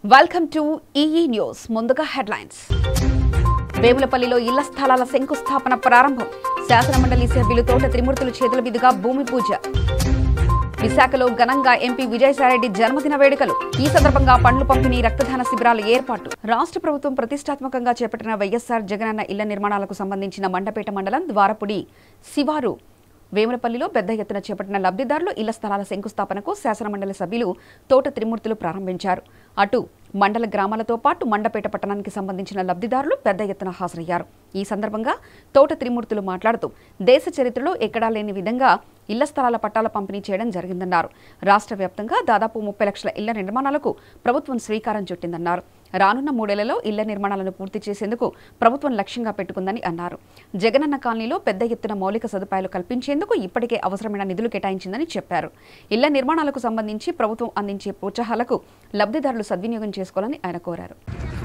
Welcome to ఈఈ news ముందుగా headlines వేములపల్లిలో ఇళ్ల స్థలాల శంకుస్థాపన ప్రారంభం శాసనమండలి సభ్యులు తోట త్రిమూర్తులు చేతుల మీదుగా భూమి పూజ విశాఖలో ఘనంగా ఎంపీ విజయసాయిరెడ్డి జన్మదిన వేడుకలు ఈ సందర్భంగా పండ్లు పంపిణీ రక్తదాన శిబిరాల ఏర్పాటు రాష్ట్ర ప్రభుత్వం ప్రతిష్టాత్మకంగా చేపట్టిన వైఎస్ఆర్ జగనన్న ఇళ్ల నిర్మాణాలకు సంబంధించిన మండపేట మండలం ద్వారపుడి శివారు వేములపల్లిలో పెద్ద ఎత్తున చేపట్టిన లబ్ధిదారులు ఇళ్ల స్థలాల శంకుస్థాపనకు శాసనమండలి సభ్యులు తోట త్రిమూర్తులు ప్రారంభించారు అటు మండల గ్రామాలతో పాటు మండపేట పట్టణానికి సంబంధించిన లబ్ధిదారులు పెద్ద ఎత్తున హాజరయ్యారు ఈ సందర్భంగా తోట త్రిమూర్తులు మాట్లాడుతూ దేశ చరిత్రలో ఎక్కడా లేని విధంగా ఇళ్ల స్థలాల పట్టాల పంపిణీ చేయడం జరిగిందన్నారు రాష్ట్ర వ్యాప్తంగా దాదాపు ముప్పై లక్షల ఇళ్ల నిర్మాణాలకు ప్రభుత్వం శ్రీకారం చుట్టిందన్నారు రానున్న మూడేళ్లలో ఇళ్ల నిర్మాణాలను పూర్తి చేసేందుకు ప్రభుత్వం లక్ష్యంగా పెట్టుకుందని అన్నారు జగనన్న కాలనీలో పెద్ద ఎత్తున మౌలిక సదుపాయాలు కల్పించేందుకు ఇప్పటికే అవసరమైన నిధులు కేటాయించిందని చెప్పారు ఇళ్ల నిర్మాణాలకు సంబంధించి ప్రభుత్వం అందించే ప్రోత్సాహాలకు లబ్ధిదారులు సద్వినియోగం చేసుకోవాలని ఆయన కోరారు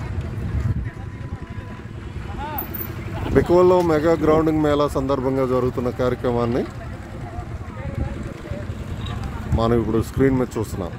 బికువల్లో మెగా గ్రౌండింగ్ మేళా సందర్భంగా జరుగుతున్న కార్యక్రమాన్ని మనం ఇప్పుడు స్క్రీన్ మీద చూస్తున్నాం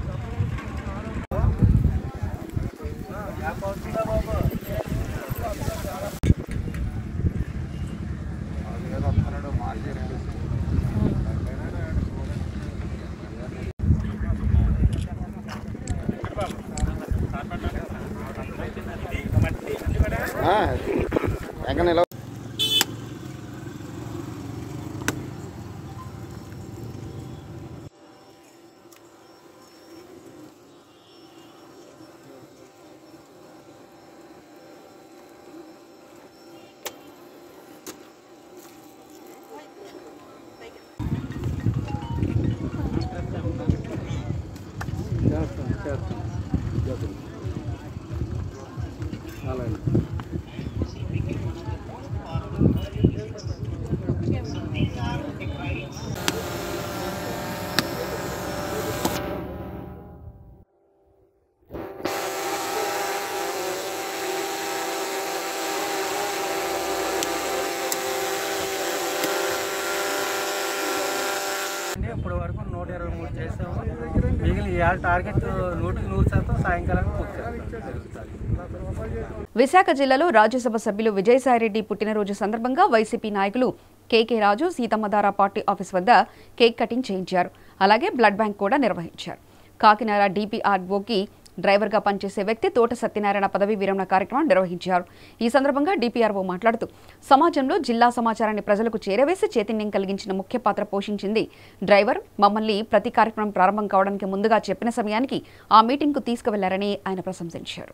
అంటే ఇప్పటి వరకు నూట ఇరవై మూడు చేసాము మిగిలిన ఇవాళ టార్గెట్ నూటికి నూరు శాతం సాయంకాలం పూర్తి చేస్తాం. జరుగుతుంది విశాఖ జిల్లాలో రాజ్యసభ సభ్యులు విజయసాయిరెడ్డి పుట్టినరోజు సందర్భంగా వైసీపీ నాయకులు కేకే రాజు సీతమ్మధార పార్టీ ఆఫీస్ వద్ద కేక్ కటింగ్ చేయించారు అలాగే బ్లడ్ బ్యాంక్ కూడా నిర్వహించారు కాకినాడ డిపిఆర్ఓకి డ్రైవర్గా పనిచేసే వ్యక్తి తోట సత్యనారాయణ పదవీ విరమణ కార్యక్రమం నిర్వహించారు ఈ సందర్భంగా డిపిఆర్ఓ మాట్లాడుతూ సమాజంలో జిల్లా సమాచారాన్ని ప్రజలకు చేరవేసి చైతన్యం కలిగించిన ముఖ్య పాత్ర పోషించింది డ్రైవర్ మమ్మల్ని ప్రతి కార్యక్రమం ప్రారంభం కావడానికి ముందుగా చెప్పిన సమయానికి ఆ మీటింగ్కు తీసుకువెళ్లారని ఆయన ప్రశంసించారు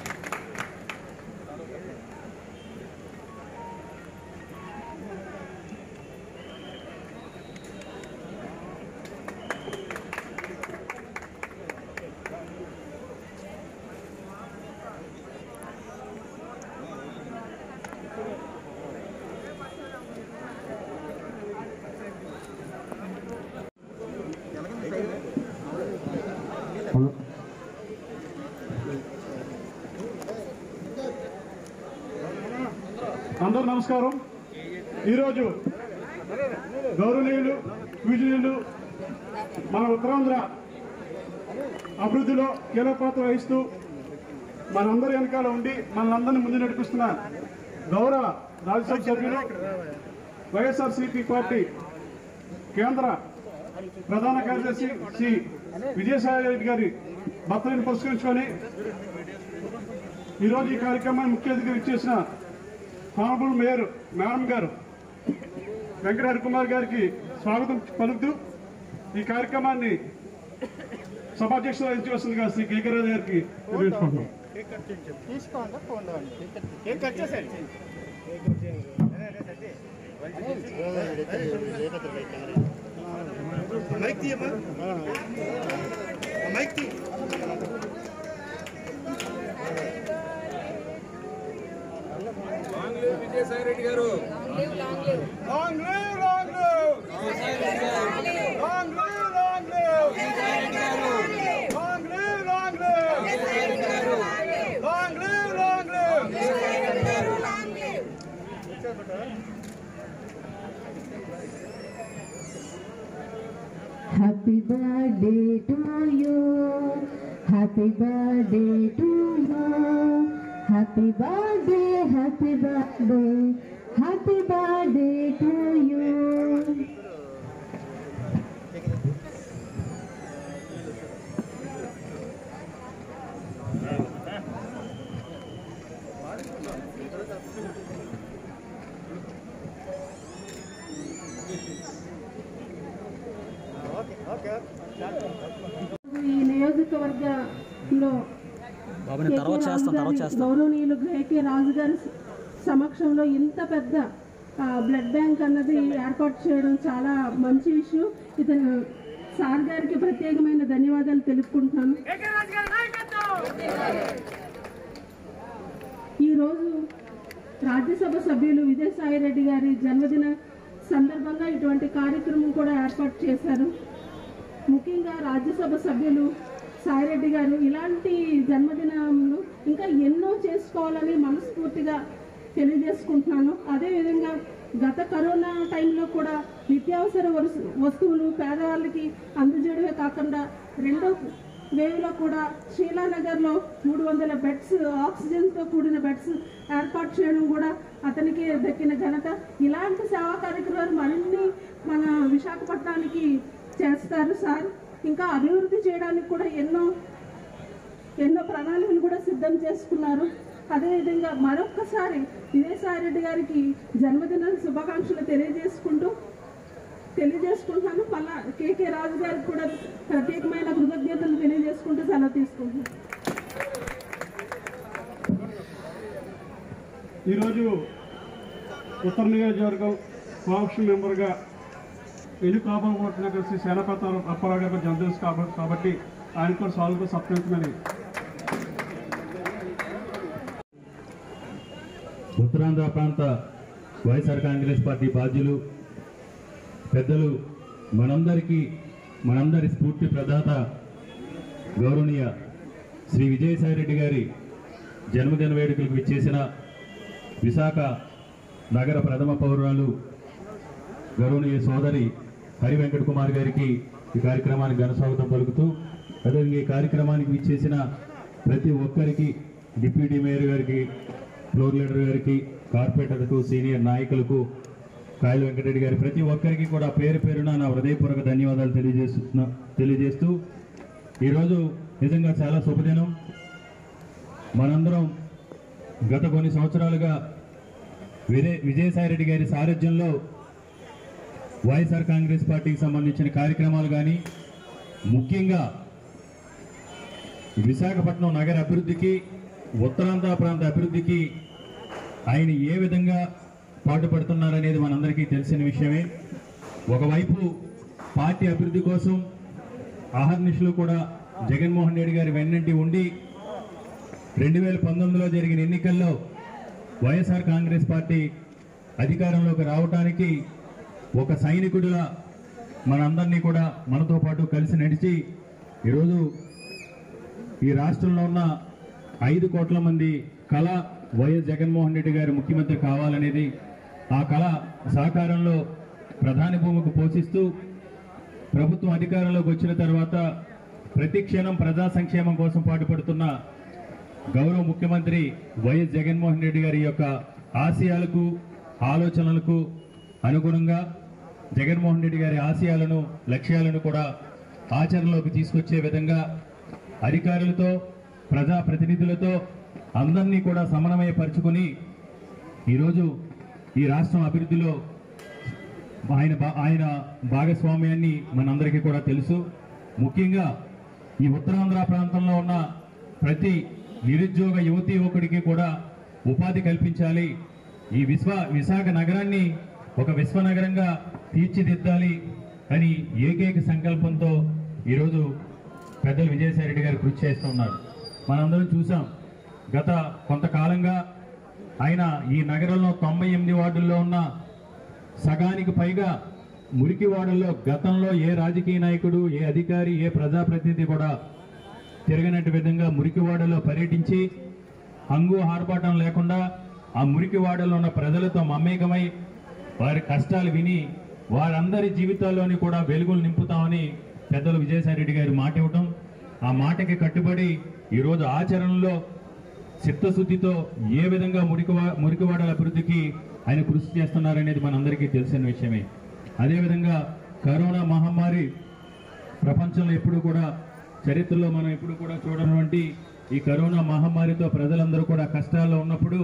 అందరూ నమస్కారం ఈరోజు గౌరవనీయులు పూజనీయులు మన ఉత్తరాంధ్ర అభివృద్ధిలో కీలక పాత్ర వహిస్తూ మనందరి వెనకాల ఉండి మనందరినీ ముందు నడిపిస్తున్న గౌరవ రాజ్యసభ సభ్యులు వైఎస్ఆర్సీపీ పార్టీ కేంద్ర ప్రధాన కార్యదర్శి శ్రీ విజయసాయి రెడ్డి గారి భర్తలను పురస్కరించుకొని ఈరోజు ఈ కార్యక్రమాన్ని ముఖ్య అతిథిగా ఇచ్చేసిన హానబుల్ మేయర్ మేడం గారు వెంకటహరి కుమార్ గారికి స్వాగతం పలుకుతూ ఈ కార్యక్రమాన్ని సభాధ్యక్షులు వహించవలసిందిగా శ్రీ కేకరాజు గారికి నిర్వహించుకుంటున్నాం Long live, long live! Long live, long live! Long live, long live! Long live, long live! Happy birthday to you. Happy birthday to you. Happy birthday, happy birthday, happy birthday to you. ఈ నియోజకవర్గంలో బాబు నేను తర్వాత చేస్తాను తర్వాత చేస్తాను గౌరవనీయులు AK రాజు గారి సమక్షంలో ఇంత పెద్ద ఆ, బ్లడ్ బ్యాంక్ అన్నది ఏర్పాటు చేయడం చాలా మంచి విషయం ఇతను సార్ గారికి ప్రత్యేకమైన ధన్యవాదాలు తెలుపుకుంటున్నాను ఈరోజు రాజ్యసభ సభ్యులు విజయసాయి రెడ్డి గారి జన్మదిన సందర్భంగా ఇటువంటి కార్యక్రమం కూడా ఏర్పాటు చేశారు ముఖ్యంగా రాజ్యసభ సభ్యులు సాయిరెడ్డి గారు ఇలాంటి జన్మదినాలు ఇంకా ఎన్నో చేసుకోవాలని మనస్ఫూర్తిగా తెలియజేసుకుంటున్నాను అదేవిధంగా గత కరోనా టైంలో కూడా నిత్యావసర వరుస- వస్తువులు పేదవాళ్ళకి అందజేయడమే కాకుండా రెండో వేవ్లో కూడా శీలానగర్లో మూడు వందల బెడ్స్ ఆక్సిజన్తో కూడిన బెడ్స్ ఏర్పాటు చేయడం కూడా అతనికి దక్కిన ఘనత ఇలాంటి సేవా కార్యక్రమాలు మరిన్ని మన విశాఖపట్నానికి చేస్తారు సార్ ఇంకా అభివృద్ధి చేయడానికి కూడా ఎన్నో ఎన్నో ప్రణాళికలు కూడా సిద్ధం చేసుకున్నారు అదేవిధంగా మరొక్కసారి విజయసాయి రెడ్డి గారికి జన్మదిన శుభాకాంక్షలు తెలియజేసుకుంటూ తెలియజేసుకుంటున్నాను మళ్ళా కేకే రాజు గారికి కూడా ప్రత్యేకమైన కృతజ్ఞతలు తెలియజేసుకుంటూ సెలవు తీసుకుంటున్నాను ఈరోజు ఉత్తర నియోజకవర్గం కోఆప్షన్ మెంబర్గా ఎన్ని కాపాడుకుంటున్నా కలిసి సేనాపతి అప్పారావు గారు జనరల్స్ కాబట్టి కాబట్టి ఆయన కూడా సాల్వ్ సత్కరించమని ఉత్తరాంధ్ర ప్రాంత వైఎస్ఆర్ కాంగ్రెస్ పార్టీ బాధ్యులు పెద్దలు మనందరికీ మనందరి స్ఫూర్తి ప్రదాత గౌరవనీయ శ్రీ విజయసాయిరెడ్డి గారి జన్మదిన వేడుకలకు విచ్చేసిన విశాఖ నగర ప్రథమ పౌరురాలు గౌరవనీయ సోదరి హరి వెంకట కుమార్ గారికి ఈ కార్యక్రమానికి ఘన స్వాగతం పలుకుతూ అదేవిధంగా ఈ కార్యక్రమానికి విచ్చేసిన ప్రతి ఒక్కరికి డిప్యూటీ మేయర్ గారికి ఫ్లోర్ లీడర్ గారికి కార్పొరేటర్లకు సీనియర్ నాయకులకు కాయల వెంకటరెడ్డి గారి ప్రతి ఒక్కరికి కూడా పేరు పేరున నా హృదయపూర్వక ధన్యవాదాలు తెలియజేస్తున్నా తెలియజేస్తూ ఈరోజు నిజంగా చాలా శుభదినం మనందరం గత కొన్ని సంవత్సరాలుగా విజయ విజయసాయిరెడ్డి గారి సారథ్యంలో వైఎస్ఆర్ కాంగ్రెస్ పార్టీకి సంబంధించిన కార్యక్రమాలు కానీ ముఖ్యంగా విశాఖపట్నం నగర అభివృద్ధికి ఉత్తరాంధ్ర ప్రాంత అభివృద్ధికి ఆయన ఏ విధంగా పాటుపడుతున్నారనేది మనందరికీ తెలిసిన విషయమే ఒకవైపు పార్టీ అభివృద్ధి కోసం అహర్నిశలు కూడా జగన్మోహన్ రెడ్డి గారి వెన్నంటి ఉండి రెండు వేల పంతొమ్మిదిలో జరిగిన ఎన్నికల్లో వైఎస్ఆర్ కాంగ్రెస్ పార్టీ అధికారంలోకి రావడానికి ఒక సైనికుడిలా మనందరినీ కూడా మనతో పాటు కలిసి నడిచి ఈరోజు ఈ రాష్ట్రంలో ఉన్న ఐదు కోట్ల మంది కళ వైఎస్ జగన్మోహన్ రెడ్డి గారు ముఖ్యమంత్రి కావాలనేది ఆ కళ సహకారంలో ప్రధాని భూమికి పోషిస్తూ ప్రభుత్వం అధికారంలోకి వచ్చిన తర్వాత ప్రతి క్షణం ప్రజా సంక్షేమం కోసం పాటుపడుతున్న గౌరవ ముఖ్యమంత్రి వైఎస్ జగన్మోహన్ రెడ్డి గారి యొక్క ఆశయాలకు ఆలోచనలకు అనుగుణంగా జగన్మోహన్ రెడ్డి గారి ఆశయాలను లక్ష్యాలను కూడా ఆచరణలోకి తీసుకొచ్చే విధంగా అధికారులతో ప్రజాప్రతినిధులతో అందరినీ కూడా సమన్వయపరుచుకుని ఈరోజు ఈ రాష్ట్రం అభివృద్ధిలో ఆయన బా- ఆయన భాగస్వామ్యాన్ని మనందరికీ కూడా తెలుసు ముఖ్యంగా ఈ ఉత్తరాంధ్ర ప్రాంతంలో ఉన్న ప్రతి నిరుద్యోగ యువతి యువకుడికి కూడా ఉపాధి కల్పించాలి ఈ విశ్వ విశాఖ నగరాన్ని ఒక విశ్వనగరంగా తీర్చిదిద్దాలి అని ఏకైక సంకల్పంతో ఈరోజు పెద్దలు విజయసాయి రెడ్డి గారు కృషి చేస్తున్నారు మనందరం చూసాం గత కొంతకాలంగా ఆయన ఈ నగరంలో తొంభై ఎనిమిది వార్డుల్లో ఉన్న సగానికి పైగా మురికి వాడల్లో గతంలో ఏ రాజకీయ నాయకుడు ఏ అధికారి ఏ ప్రజాప్రతినిధి కూడా తిరగనట్టు విధంగా మురికివాడలో పర్యటించి హంగు ఆర్భాటం లేకుండా ఆ మురికివాడలో ఉన్న ప్రజలతో మమేకమై వారి కష్టాలు విని వారందరి జీవితాల్లోని కూడా వెలుగులు నింపుతామని పెద్దలు విజయసాయి రెడ్డి గారు మాట ఇవ్వటం ఆ మాటకి కట్టుబడి ఈరోజు ఆచరణలో చిత్తశుద్ధితో ఏ విధంగా మురికివా మురికివాడల అభివృద్ధికి ఆయన కృషి చేస్తున్నారనేది మనందరికీ తెలిసిన విషయమే అదేవిధంగా కరోనా మహమ్మారి ప్రపంచంలో ఎప్పుడు కూడా చరిత్రలో మనం ఎప్పుడు కూడా చూడనటువంటి ఈ కరోనా మహమ్మారితో ప్రజలందరూ కూడా కష్టాల్లో ఉన్నప్పుడు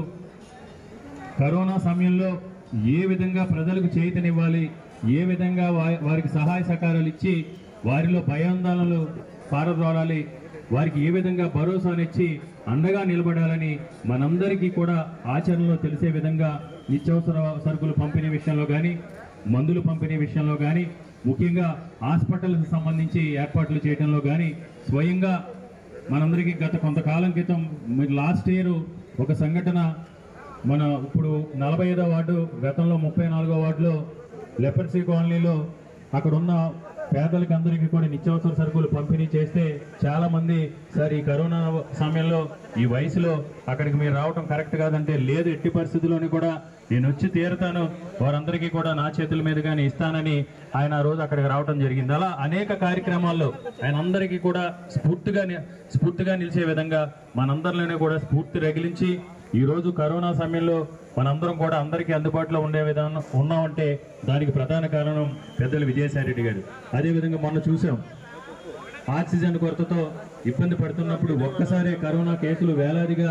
కరోనా సమయంలో ఏ విధంగా ప్రజలకు చేతనివ్వాలి ఏ విధంగా వా- వారికి సహాయ సహకారాలు ఇచ్చి వారిలో భయాందోళనలు పారద్రోలాలి వారికి ఏ విధంగా భరోసానిచ్చి అండగా నిలబడాలని మనందరికీ కూడా ఆచరణలో తెలిసే విధంగా నిత్యావసర సరుకులు పంపిణీ విషయంలో కానీ మందులు పంపిణీ విషయంలో కానీ ముఖ్యంగా హాస్పిటల్కి సంబంధించి ఏర్పాట్లు చేయడంలో కానీ స్వయంగా మనందరికీ గత కొంతకాలం క్రితం మీరు లాస్ట్ ఇయర్ ఒక సంఘటన మన ఇప్పుడు నలభై ఐదో వార్డు గతంలో ముప్పై నాలుగో వార్డులో లెపర్సీ కాలనీలో అక్కడ ఉన్న పేదలకు అందరికీ కూడా నిత్యావసర సరుకులు పంపిణీ చేస్తే చాలా మంది సార్ ఈ కరోనా సమయంలో ఈ వయసులో అక్కడికి మీరు రావటం కరెక్ట్ కాదంటే లేదు ఎట్టి పరిస్థితుల్లోని కూడా నేను వచ్చి తీరుతాను వారందరికీ కూడా నా చేతుల మీదుగానే ఇస్తానని ఆయన ఆ రోజు అక్కడికి రావటం జరిగింది అలా అనేక కార్యక్రమాల్లో ఆయన అందరికీ కూడా స్ఫూర్తిగా ని- స్ఫూర్తిగా నిలిచే విధంగా మనందరిలోనే కూడా స్ఫూర్తి రగిలించి ఈ రోజు కరోనా సమయంలో మనందరం కూడా అందరికీ అందుబాటులో ఉండే విధానం ఉన్నామంటే దానికి ప్రధాన కారణం పెద్దలు విజయసాయి రెడ్డి గారు అదేవిధంగా మొన్న చూసాం ఆక్సిజన్ కొరతతో ఇబ్బంది పడుతున్నప్పుడు ఒక్కసారే కరోనా కేసులు వేలాదిగా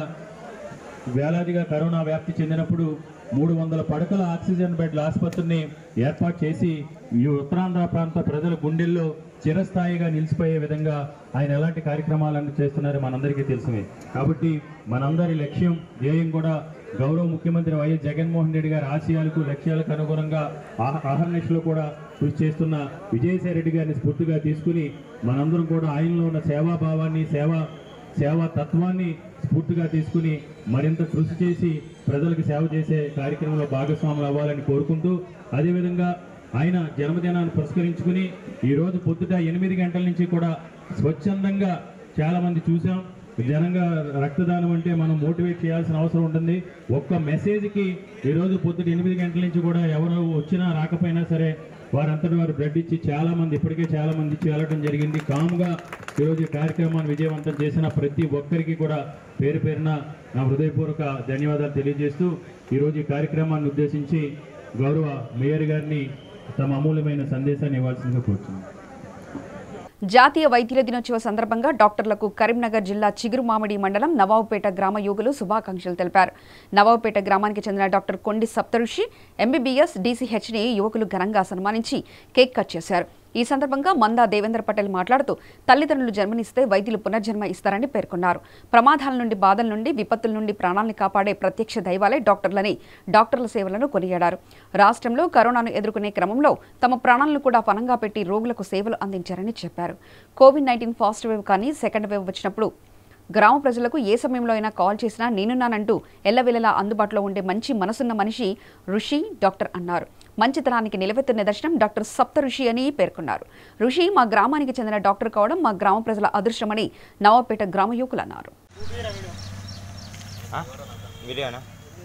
వేలాదిగా కరోనా వ్యాప్తి చెందినప్పుడు మూడు వందల పడకల ఆక్సిజన్ బెడ్ల ఆసుపత్రిని ఏర్పాటు చేసి ఈ ఉత్తరాంధ్ర ప్రాంత ప్రజల గుండెల్లో చిరస్థాయిగా నిలిచిపోయే విధంగా ఆయన ఎలాంటి కార్యక్రమాలను చేస్తున్నారో మనందరికీ తెలిసినవి కాబట్టి మనందరి లక్ష్యం ధ్యేయం కూడా గౌరవ ముఖ్యమంత్రి వైఎస్ జగన్మోహన్ రెడ్డి గారి ఆశయాలకు లక్ష్యాలకు అనుగుణంగా ఆహ- అహర్నిశలో కూడా కృషి చేస్తున్న విజయసాయి రెడ్డి గారిని స్ఫూర్తిగా తీసుకుని మనందరం కూడా ఆయనలో ఉన్న సేవాభావాన్ని సేవా సేవా తత్వాన్ని స్ఫూర్తిగా తీసుకుని మరింత కృషి చేసి ప్రజలకు సేవ చేసే కార్యక్రమంలో భాగస్వాములు అవ్వాలని కోరుకుంటూ అదేవిధంగా ఆయన జన్మదినాన్ని పురస్కరించుకుని ఈ రోజు పొద్దుట ఎనిమిది గంటల నుంచి కూడా స్వచ్ఛందంగా చాలా మంది చూసాం జనంగా రక్తదానం అంటే మనం మోటివేట్ చేయాల్సిన అవసరం ఉంటుంది ఒక్క మెసేజ్కి ఈ రోజు పొద్దుట ఎనిమిది గంటల నుంచి కూడా ఎవరు వచ్చినా రాకపోయినా సరే వారంతటి వారు బ్లడ్ ఇచ్చి చాలా మంది ఇప్పటికే చాలా మంది ఇచ్చి వెళ్ళడం జరిగింది కామ్గా ఈరోజు ఈ కార్యక్రమాన్ని విజయవంతం చేసిన ప్రతి ఒక్కరికి కూడా పేరు పేరున నా హృదయపూర్వక ధన్యవాదాలు తెలియజేస్తూ ఈరోజు ఈ కార్యక్రమాన్ని ఉద్దేశించి గౌరవ మేయర్ గారిని తమ అమూల్యమైన సందేశాన్ని ఇవ్వాల్సిందిగా కోరుతున్నాను జాతీయ వైద్యుల దినోత్సవ సందర్భంగా డాక్టర్లకు కరీంనగర్ జిల్లా చిగురుమామిడి మండలం నవాబుపేట గ్రామ యువకులు శుభాకాంక్షలు తెలిపారు నవాబుపేట గ్రామానికి చెందిన డాక్టర్ కొండి సప్తఋషి ఎంబీబీఎస్ డీసీహెచ్ని యువకులు ఘనంగా సన్మానించి కేక్ కట్ చేశారు ఈ సందర్భంగా మందా దేవేంద్ర పటేల్ మాట్లాడుతూ తల్లిదండ్రులు జన్మనిస్తే వైద్యులు పునర్జన్మ ఇస్తారని పేర్కొన్నారు ప్రమాదాల నుండి బాధల నుండి విపత్తుల నుండి ప్రాణాలను కాపాడే ప్రత్యక్ష దైవాలే డాక్టర్లని డాక్టర్ల సేవలను కొనియాడారు రాష్ట్రంలో కరోనాను ఎదుర్కొనే క్రమంలో తమ ప్రాణాలను కూడా పనంగా పెట్టి రోగులకు సేవలు అందించారని చెప్పారు కోవిడ్ నైన్టీన్ ఫాస్ట్ వేవ్ కానీ సెకండ్ వేవ్ వచ్చినప్పుడు గ్రామ ప్రజలకు ఏ సమయంలో అయినా కాల్ చేసినా నేనున్నానంటూ ఎల్లవెల్లలా అందుబాటులో ఉండే మంచి మనసున్న మనిషి ఋషి డాక్టర్ అన్నారు మంచితనానికి నిలవెత్తు నిదర్శనం డాక్టర్ సప్త ఋషి అని పేర్కొన్నారు ఋషి మా గ్రామానికి చెందిన డాక్టర్ కావడం మా గ్రామ ప్రజల అదృష్టమని నవాపేట గ్రామ యువకులు అన్నారు వీడియోనా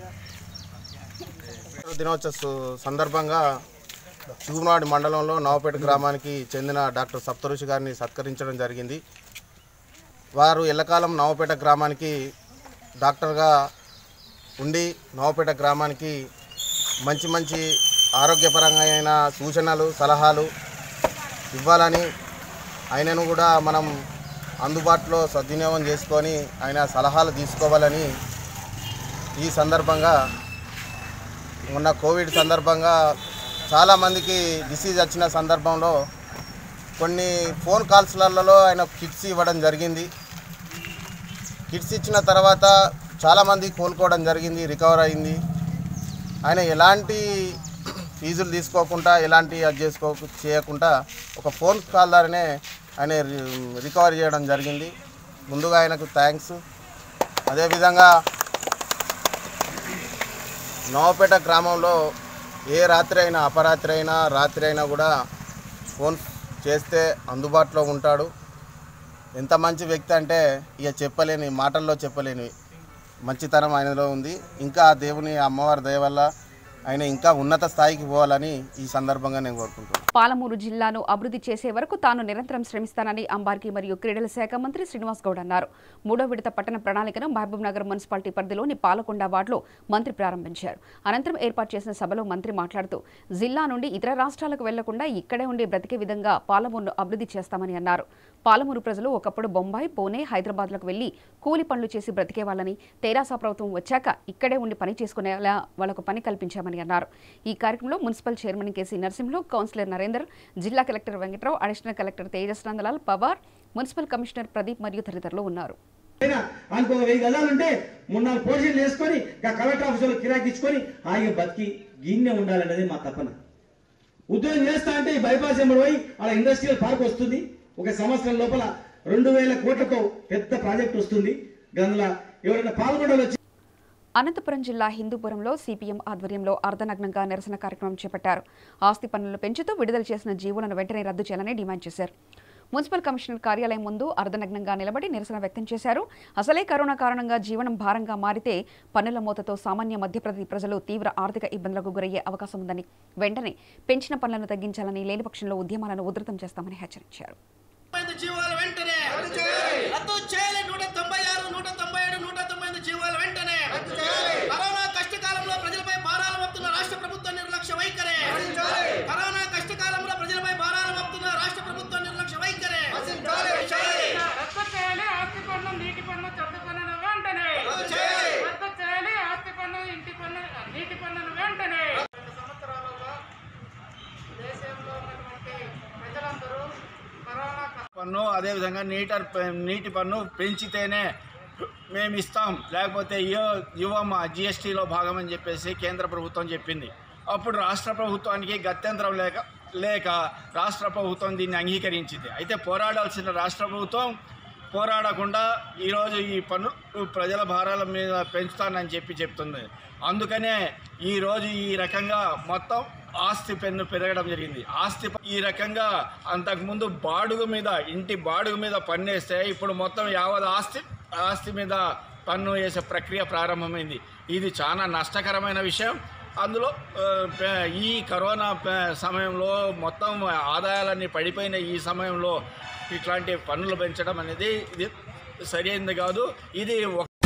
దినోత్సవ సు- సందర్భంగా చిగురునాడు మండలంలో నవపేట గ్రామానికి చెందిన డాక్టర్ సప్తఋషి గారిని సత్కరించడం జరిగింది వారు ఎల్లకాలం నవపేట గ్రామానికి డాక్టర్గా ఉండి నవపేట గ్రామానికి మంచి మంచి ఆరోగ్యపరంగా అయిన సూచనలు సలహాలు ఇవ్వాలని ఆయనను కూడా మనం అందుబాటులో సద్వినియోగం చేసుకొని ఆయన సలహాలు తీసుకోవాలని ఈ సందర్భంగా మొన్న కోవిడ్ సందర్భంగా చాలామందికి డిసీజ్ వచ్చిన సందర్భంలో కొన్ని ఫోన్ కాల్స్లలో ఆయన కిట్స్ ఇవ్వడం జరిగింది కిట్స్ ఇచ్చిన తర్వాత చాలామంది కోలుకోవడం జరిగింది రికవర్ అయింది ఆయన ఎలాంటి ఫీజులు తీసుకోకుండా ఎలాంటి అది చేసుకో చేయకుండా ఒక ఫోన్ కాల్ ద్వారానే ఆయన రి- రికవర్ చేయడం జరిగింది ముందుగా ఆయనకు థ్యాంక్స్ అదేవిధంగా నవపేట గ్రామంలో ఏ రాత్రి అయినా అపరాత్రి అయినా రాత్రి అయినా కూడా ఫోన్ చేస్తే అందుబాటులో ఉంటాడు ఎంత మంచి వ్యక్తి అంటే ఇక చెప్పలేని మాటల్లో చెప్పలేని మంచితనం ఆయనలో ఉంది ఇంకా ఆ దేవుని అమ్మవారి దయ వల్ల ఆయన ఇంకా ఉన్నత స్థాయికి పోవాలని ఈ సందర్భంగా నేను కోరుకుంటున్నాను పాలమూరు జిల్లాను అభివృద్ధి చేసే వరకు తాను నిరంతరం శ్రమిస్తానని అంబార్కి మరియు క్రీడల శాఖ మంత్రి శ్రీనివాస్ గౌడ్ అన్నారు మూడో విడత పట్టణ ప్రణాళికను మహబూబ్ నగర్ మున్సిపాలిటీ పరిధిలోని పాలకొండ వార్డులో మంత్రి ప్రారంభించారు అనంతరం ఏర్పాటు చేసిన సభలో మంత్రి మాట్లాడుతూ జిల్లా నుండి ఇతర రాష్ట్రాలకు వెళ్లకుండా ఇక్కడే ఉండి బ్రతికే విధంగా పాలమూరును అభివృద్ధి చేస్తామని అన్నారు పాలమూరు ప్రజలు ఒకప్పుడు బొంబాయి పూణే హైదరాబాద్లకు వెళ్లి కూలి పనులు చేసి బ్రతికేవాళ్ళని తెరాస ప్రభుత్వం వచ్చాక ఇక్కడే ఉండి పని చేసుకునేలా వాళ్లకు పని కల్పించామని అన్నారు ఈ కార్యక్రమంలో municipal chairman KC Narasimhulu councillor Narender జిల్లా collector Venkatrao additional collector Tejas Nandalal Pawar municipal commissioner Pradeep మరియు తదితరులు ఉన్నారు అనుకో వెయ్యి గదాలంటే మూడు నాలుగు పోర్షన్లు వేసుకొని ఇంకా కలెక్టర్ ఆఫీసులో కిరాకి ఇచ్చుకొని హాయిగా బతికి గిన్నె ఉండాలనేది మా తపన ఉద్యోగం చేస్తా అంటే ఈ బైపాస్ ఎంబడి పోయి అలా ఇండస్ట్రియల్ పార్క్ వస్తుంది ఒక సంవత్సరం లోపల రెండు వేల కోట్లతో పెద్ద ప్రాజెక్ట్ వస్తుంది అందులో ఎవరైనా పాల్గొనాలి వచ్చి అనంతపురం జిల్లా హిందూపురంలో సిపిఎం ఆధ్వర్యంలో అర్ధనగ్నంగా నిరసన కార్యక్రమం చేపట్టారు ఆస్తి పన్నులు పెంచుతూ విడుదల చేసిన జీవులను వెంటనే రద్దు చేయాలని డిమాండ్ చేశారు మున్సిపల్ కమిషనర్ కార్యాలయం ముందు అర్ధనగ్నంగా నిలబడి నిరసన వ్యక్తం చేశారు అసలే కరోనా కారణంగా జీవనం భారంగా మారితే పన్నుల మూతతో సామాన్య మధ్యప్రదేశ్ ప్రజలు తీవ్ర ఆర్థిక ఇబ్బందులకు గురయ్యే అవకాశం ఉందని వెంటనే పెంచిన పనులను తగ్గించాలని లేని పక్షంలో ఉద్యమాలను ఉధృతం చేస్తామని హెచ్చరించారు జీవాలు వెంటనే రద్దు చేయాలి నూట తొంభై ఆరు నూట తొంభై ఏడు నూట తొంభై ఎనిమిది జీవాలు వెంటనే కరోనా కష్టకాలంలో ప్రజలపై భారాలు మోపుతున్న రాష్ట్ర ప్రభుత్వ నిర్లక్ష్య వైఖరి కరోనా కష్టకాలంలో ప్రజలపై భారాలు మోపుతున్న రాష్ట్ర ప్రభుత్వ నిర్లక్ష్య వైఖరి రద్దు చేయాలి ఆస్తి పన్ను నీటి పన్ను చెత్త పన్నును వెంటనే రద్దు చేయాలి. రద్దు చేయాలి ఆస్తి పన్ను ఇంటి పన్ను నీటి పన్నును వెంటనే సంవత్సరాలలో దేశంలో ఉన్నటువంటి ప్రజలందరూ కరోనా పన్ను అదేవిధంగా నీటర్ నీటి పన్ను పెంచితేనే మేము ఇస్తాం లేకపోతే ఇవ్వ ఇవ్వమ్మ జిఎస్టీలో భాగం అని చెప్పేసి కేంద్ర ప్రభుత్వం చెప్పింది అప్పుడు రాష్ట్ర ప్రభుత్వానికి గత్యంతరం లేక లేక రాష్ట్ర ప్రభుత్వం దీన్ని అంగీకరించింది అయితే పోరాడాల్సిన రాష్ట్ర ప్రభుత్వం పోరాడకుండా ఈరోజు ఈ పన్ను ప్రజల భారాల మీద పెంచుతానని చెప్పి చెప్తుంది అందుకనే ఈరోజు ఈ రకంగా మొత్తం ఆస్తి పెన్ను పెరగడం జరిగింది ఆస్తి ప- ఈ రకంగా అంతకుముందు బాడుగు మీద ఇంటి బాడుగు మీద పన్ను వేస్తే ఇప్పుడు మొత్తం యావత్ ఆస్తి ఆస్తి మీద పన్ను వేసే ప్రక్రియ ప్రారంభమైంది ఇది చాలా నష్టకరమైన విషయం అందులో ఆ, పే- ఈ కరోనా పే- సమయంలో మొత్తం ఆదాయాలన్నీ పడిపోయిన ఈ సమయంలో ఇట్లాంటి పన్నులు పెంచడం అనేది ఇది సరైనది కాదు ఇది ఒక